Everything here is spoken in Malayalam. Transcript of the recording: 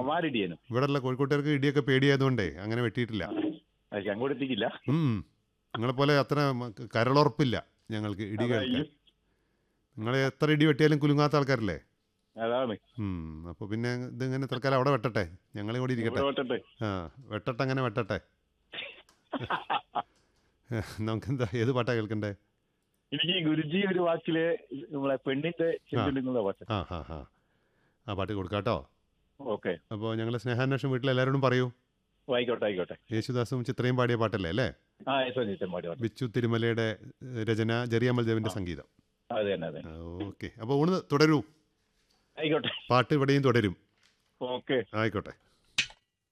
അമാരിടിയനും ഇവിടെയുള്ള കോഴിക്കോട്ടുകാർക്ക് ഇടിയൊക്കെ പേടിയായതുകൊണ്ടേ അങ്ങനെ വെട്ടിയിട്ടില്ല പക്ഷെ അങ്ങോട്ട് എത്തിക്കില്ല ഉം. നിങ്ങളെപ്പോലെ അത്ര മ- കരളുറപ്പില്ല ഞങ്ങൾക്ക് ഇടി കേൾക്കാൻ നിങ്ങൾ എത്ര ഇടി വെട്ടിയാലും കുലുങ്ങാത്ത ആൾക്കാരല്ലേ അതാണ് അപ്പോൾ പിന്നെ ഇതിങ്ങനെ തൽക്കാലം അവിടെ വെട്ടട്ടെ ഞങ്ങളെ കൂടി ഇരിക്കട്ടെ ഇവിടെ ഓട്ടട്ടെ ആ വെട്ടട്ടെ അങ്ങനെ വെട്ടട്ടെ നമുക്കെന്താ ഏത് പാട്ടാ കേൾക്കണ്ടേ എനിക്ക് ഈ ഗുരുജി ഒരു വാക്കില് നമ്മളെ പെണ്ണിന്റെ ചെല്ലുന്നുള്ള പാട്ട് ആ ഹാ ഹാ ആ പാട്ട് കൊടുക്കാട്ടോ ഓക്കെ അപ്പോൾ ഞങ്ങൾ സ്നേഹാന്വേഷണം വീട്ടിലെല്ലാവരോടും പറയൂ ആയിക്കോട്ടെ ആയിക്കോട്ടെ യേശുദാസും ചിത്രയും പാടിയ പാട്ടല്ലേ അല്ലേ ആ യശോജിത്തൻ പാടി പാട്ട് ബിച്ചു തിരുമലയുടെ ഏഹ്, രചന ജെറിയാമൽ ദേവിൻ്റെ സംഗീതം അത് തന്നെ അതെ ഓക്കെ അപ്പോൾ ഊണ് തുടരൂ ആയിക്കോട്ടെ പാട്ട് ഇവിടെയും തുടരും ഓക്കെ ആയിക്കോട്ടെ